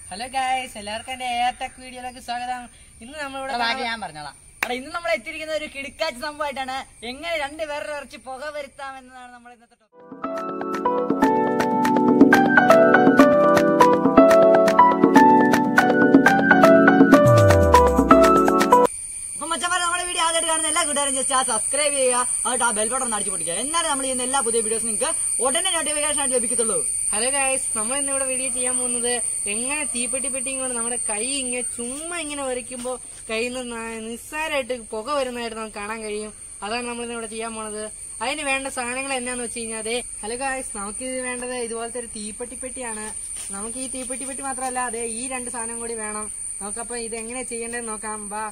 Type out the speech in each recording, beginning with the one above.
Hello guys എല്ലാവർക്കും എന്റെ air tech വീഡിയോയിലേക്ക് സ്വാഗതം ഇന്ന് നമ്മളിവിടെ ബാക്കി ഞാൻ പറഞ്ഞോളാം എടാ ഇന്ന് നമ്മൾ എത്തിയിരിക്കുന്ന ഒരു കിടക്കാച്ച സംഭവമായിട്ടാണ് എങ്ങനെ രണ്ട് പേരുടെ ഇറച്ചി പുക വരുത്താം എന്നതാണ് നമ്മൾ ഇന്നത്തെ topic. അപ്പൊ മച്ചന്മാരെ നമ്മുടെ വീഡിയോ ആദ്യമായിട്ട് കാണുന്ന എല്ലാ കൂട്ടുകാരും ജസ്റ്റ് ആ സബ്സ്ക്രൈബ് ചെയ്യുക എന്നിട്ട് ആ ബെൽ ബട്ടൺ അടിച്ചു പൊട്ടിക്കുക എന്നാലും നമ്മൾ ചെയ്യുന്ന എല്ലാ പുതിയ വീഡിയോസ് നിങ്ങൾക്ക് ഉടനെ നോട്ടിഫിക്കേഷൻ ആയിട്ട് ലഭിക്കത്തുള്ളൂ ഹലോ ഗായ്സ് നമ്മൾ ഇന്ന് ഇവിടെ വീഡിയോ ചെയ്യാൻ പോകുന്നത് എങ്ങനെ തീപ്പെട്ടി പെട്ടിയും കൊണ്ട് നമ്മുടെ കൈ ഇങ്ങനെ ചുമ്മാ ഇങ്ങനെ വരയ്ക്കുമ്പോ കയ്യിൽ നിന്ന് ന- നിസ്സാരമായിട്ട് പുക വരുന്നതായിട്ട് നമുക്ക് കാണാൻ കഴിയും അതാണ് നമ്മൾ ഇന്ന് ഇവിടെ ചെയ്യാൻ പോണത് അതിന് വേണ്ട സാധനങ്ങൾ എന്നാന്ന് വെച്ച് കഴിഞ്ഞാൽ അതെ ഹലോ ഗായ്സ് നമുക്ക് ഇത് വേണ്ടത് ഇതുപോലത്തെ ഒരു തീപ്പെട്ടി പെട്ടിയാണ് നമുക്ക് ഈ തീപ്പെട്ടി പെട്ടി മാത്രമല്ല അതെ ഈ രണ്ട് സാധനം കൂടി വേണം നമുക്കപ്പോ ഇത് എങ്ങനെ ചെയ്യേണ്ടതെന്ന് നോക്കാം ബാ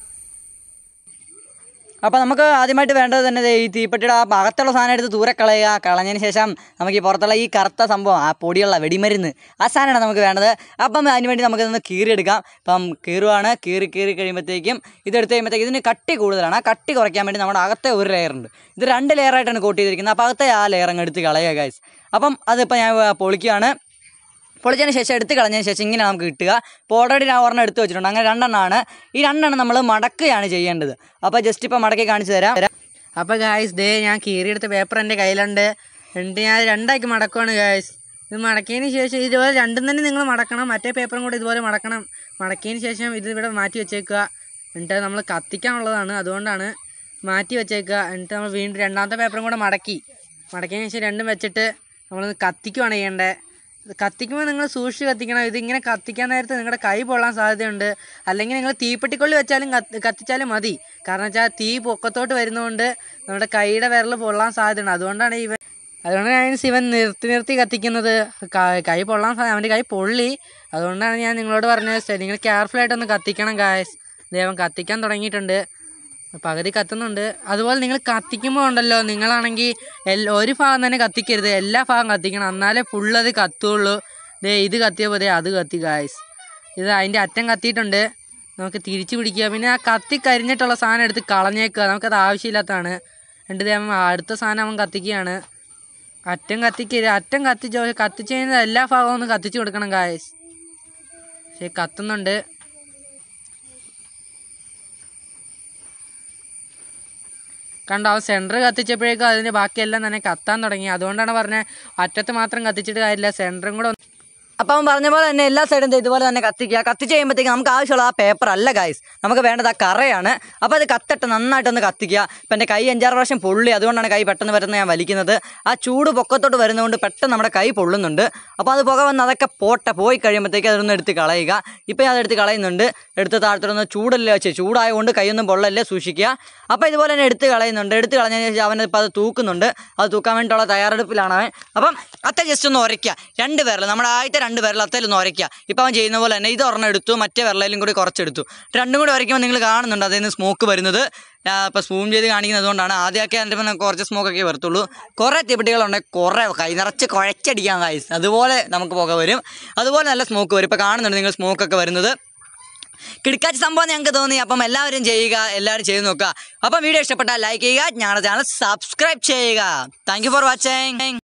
അപ്പോൾ നമുക്ക് ആദ്യമായിട്ട് വേണ്ടത് തന്നെ ദേ ഈ തീപ്പെട്ടിയുടെ ആ അകത്തുള്ള സാധനം എടുത്ത് ദൂരെ കളയുക കളഞ്ഞതിന് ശേഷം നമുക്ക് ഈ പുറത്തുള്ള ഈ കറുത്ത സംഭവം ആ പൊടിയുള്ള വെടിമരുന്ന് ആ സാധനമാണ് നമുക്ക് വേണ്ടത് അപ്പം അതിനുവേണ്ടി നമുക്ക് ഇതൊന്ന് കീറിയെടുക്കാം ഇപ്പം കീറുവാണ് കീറി കീറി കഴിയുമ്പോഴത്തേക്കും ഇതെടുത്ത് കഴിയുമ്പോഴത്തേക്കും ഇതിന് കട്ടി കൂടുതലാണ് ആ കട്ടി കുറയ്ക്കാൻ വേണ്ടി നമ്മുടെ അകത്തെ ഒരു ലെയർ ഉണ്ട് ഇത് രണ്ട് ലെയറായിട്ടാണ് കോട്ട് ചെയ്തിരിക്കുന്നത് അപ്പോൾ അകത്തെ ആ ലെയർ അങ്ങ് എടുത്ത് കളയുക ഗൈസ് അപ്പം അതിപ്പോൾ ഞാൻ പൊളിക്കുകയാണ് പൊളിച്ചതിന് ശേഷം എടുത്ത് കളഞ്ഞതിന് ശേഷം ഇങ്ങനെ നമുക്ക് കിട്ടുക ഇപ്പോൾ ഓൾറെഡി ഞാൻ ഒരെണ്ണം എടുത്ത് വെച്ചിട്ടുണ്ട് അങ്ങനെ രണ്ടെണ്ണമാണ് ഈ രണ്ടെണ്ണം നമ്മൾ മടക്കുകയാണ് ചെയ്യേണ്ടത് അപ്പോൾ ജസ്റ്റ് ഇപ്പോൾ മടക്കി കാണിച്ചു തരാം അപ്പൊ ഗായ്സ് ദേ ഞാൻ കീറിയെടുത്ത പേപ്പർ എൻ്റെ കയ്യിലുണ്ട് എന്നിട്ട് ഞാൻ രണ്ടാക്കി മടക്കുവാണ് ഗായ്സ് ഇത് മടക്കിയതിന് ശേഷം ഇതുപോലെ രണ്ടും തന്നെ നിങ്ങൾ മടക്കണം മറ്റേ പേപ്പറും കൂടെ ഇതുപോലെ മടക്കണം മടക്കിയതിന് ശേഷം ഇത് ഇവിടെ മാറ്റി വെച്ചേക്കുക എന്നിട്ട് നമ്മൾ കത്തിക്കാനുള്ളതാണ് അതുകൊണ്ടാണ് മാറ്റി വെച്ചേക്കുക എന്നിട്ട് നമ്മൾ വീണ്ടും രണ്ടാമത്തെ പേപ്പറും കൂടെ മടക്കി മടക്കിയതിന് ശേഷം രണ്ടും വെച്ചിട്ട് നമ്മൾ കത്തിക്കുവാണ് ചെയ്യേണ്ടത് ഇത് കത്തിക്കുമ്പോൾ നിങ്ങൾ സൂക്ഷിച്ച് കത്തിക്കണം ഇതിങ്ങനെ കത്തിക്കാൻ നേരത്ത് നിങ്ങളുടെ കൈ പൊള്ളാൻ സാധ്യതയുണ്ട് അല്ലെങ്കിൽ നിങ്ങൾ തീപ്പെട്ടിക്കൊള്ളി വെച്ചാലും കത്തി കത്തിച്ചാലും മതി കാരണം വെച്ചാൽ തീ പൊക്കത്തോട്ട് വരുന്നതുകൊണ്ട് നമ്മുടെ കൈയുടെ വിരൽ പൊള്ളാൻ സാധ്യതയുണ്ട് അതുകൊണ്ടാണ് ഇവൻ അതുകൊണ്ടാണ് ഞാൻ ശിവൻ നിർത്തി നിർത്തി കത്തിക്കുന്നത് ക- കൈ പൊള്ളാൻ സാധ്യത അവൻ്റെ കൈ പൊള്ളി അതുകൊണ്ടാണ് ഞാൻ നിങ്ങളോട് പറഞ്ഞത് ശരി, നിങ്ങൾ കെയർഫുൾ ആയിട്ടൊന്ന് കത്തിക്കണം ഗായസ് ദേവൻ കത്തിക്കാൻ തുടങ്ങിയിട്ടുണ്ട് പകുതി കത്തുന്നുണ്ട് അതുപോലെ നിങ്ങൾ കത്തിക്കുമ്പോൾ ഉണ്ടല്ലോ നിങ്ങളാണെങ്കിൽ എൽ ഒരു ഭാഗം തന്നെ കത്തിക്കരുത് എല്ലാ ഭാഗം കത്തിക്കണം എന്നാലേ ഫുള്ള് അത് കത്തുള്ളൂ ദേ ഇത് കത്തിയപ്പോൾ ദേ അത് കത്തി ഗായ്സ് ഇത് അതിൻ്റെ അറ്റം കത്തിയിട്ടുണ്ട് നമുക്ക് തിരിച്ചു പിടിക്കുക പിന്നെ ആ കത്തി കരിഞ്ഞിട്ടുള്ള സാധനം എടുത്ത് കളഞ്ഞേക്കുക നമുക്കത് ആവശ്യമില്ലാത്തതാണ് എന്നിട്ട് ദേ അവൻ അടുത്ത സാധനം അവൻ കത്തിക്കുകയാണ് അറ്റം കത്തിക്കരുത് അറ്റം കത്തിച്ച് കത്തിച്ച് കഴിഞ്ഞാൽ എല്ലാ ഭാഗവും ഒന്ന് കത്തിച്ച് കൊടുക്കണം ഗായ്സ് പക്ഷേ കത്തുന്നുണ്ട് കണ്ടോ അവൻ സെൻറ്റർ കത്തിച്ചപ്പോഴേക്കും അതിൻ്റെ ബാക്കിയെല്ലാം തന്നെ കത്താൻ തുടങ്ങി അതുകൊണ്ടാണ് പറഞ്ഞത് അറ്റത്ത് മാത്രം കത്തിച്ചിട്ട് കാര്യമില്ല സെൻറ്ററും കൂടെ ഒന്ന് അപ്പം അവൻ പറഞ്ഞ പോലെ തന്നെ എല്ലാ സൈഡും ദേ ഇതുപോലെ തന്നെ കത്തിക്കുക കത്തിച്ച് കഴിയുമ്പോഴത്തേക്ക് നമുക്ക് ആവശ്യമുള്ള ആ പേപ്പർ അല്ല ഗൈസ് നമുക്ക് വേണ്ടത് ആ കറയാണ് അപ്പോൾ അത് കത്തട്ട് നന്നായിട്ടൊന്ന് കത്തിക്കുക ഇപ്പം എൻ്റെ കൈ അഞ്ചാറ് പ്രാവശ്യം പൊള്ളി അതുകൊണ്ടാണ് കൈ പെട്ടെന്ന് വരുന്നത് ഞാൻ വലിക്കുന്നത് ആ ചൂട് പൊക്കത്തോട്ട് വരുന്നതുകൊണ്ട് പെട്ടെന്ന് നമ്മുടെ കൈ പൊള്ളുന്നുണ്ട് അപ്പോൾ അത് പുക വന്ന് അതൊക്കെ പോട്ടെ പോയി കഴിയുമ്പോഴത്തേക്ക് അതൊന്ന് എടുത്ത് കളയുക ഇപ്പോൾ ഞാൻ അതെടുത്ത് കളയുന്നുണ്ട് എടുത്ത് താഴത്തോടൊന്ന് ചൂടല്ലേ വെച്ച് ചൂടായതുകൊണ്ട് കൈയൊന്നും പൊള്ളല്ലേ സൂക്ഷിക്കുക അപ്പോൾ ഇതുപോലെ തന്നെ എടുത്ത് കളയുന്നുണ്ട് എടുത്ത് കളഞ്ഞതിന് ശേഷം അവൻ ഇപ്പോൾ അത് തൂക്കുന്നുണ്ട് അത് തൂക്കാൻ വേണ്ടിയിട്ടുള്ള തയ്യാറെടുപ്പിലാണ് അവൻ അപ്പം അത്ത ജസ്റ്റ് ഒന്ന് ഉരയ്ക്കുക രണ്ട് വിരൽ നമ്മുടെ ആദ്യത്തെ രണ്ട് വിരൽ അത്തയിലൊന്ന് ഉരയ്ക്കുക ഇപ്പോൾ അവൻ ചെയ്യുന്ന പോലെ തന്നെ ഇത് ഒരെണ്ണം എടുത്തു മറ്റേ വിരലിലും കൂടി കുറച്ചെടുത്തു രണ്ടും കൂടി ഉരയ്ക്കുമ്പോൾ നിങ്ങൾ കാണുന്നുണ്ട് അതിൽ നിന്ന് സ്മോക്ക് വരുന്നത് ഇപ്പോൾ സൂം ചെയ്ത് കാണിക്കുന്നത് അതുകൊണ്ടാണ് ആദ്യമൊക്കെ അതിൻ്റെ പിന്നെ കുറച്ച് സ്മോക്കൊക്കെ വരത്തുള്ളൂ കുറേ തീപ്പെട്ടികളുണ്ടെങ്കിൽ കുറേ കൈ നിറച്ച് കുഴച്ചടിക്കാൻ കായ്സ് അതുപോലെ നമുക്ക് പുക വരും അതുപോലെ നല്ല സ്മോക്ക് വരും ഇപ്പോൾ കാണുന്നുണ്ട് നിങ്ങൾ സ്മോക്കൊക്കെ വരുന്നത് കിടക്കാച്ച സംഭവം ഞങ്ങൾക്ക് തോന്നി അപ്പം എല്ലാവരും ചെയ്യുക എല്ലാവരും ചെയ്ത് നോക്കുക അപ്പം വീഡിയോ ഇഷ്ടപ്പെട്ടാൽ ലൈക്ക് ചെയ്യുക ഞങ്ങളുടെ ചാനൽ സബ്സ്ക്രൈബ് ചെയ്യുക താങ്ക് യു ഫോർ വാച്ചിങ്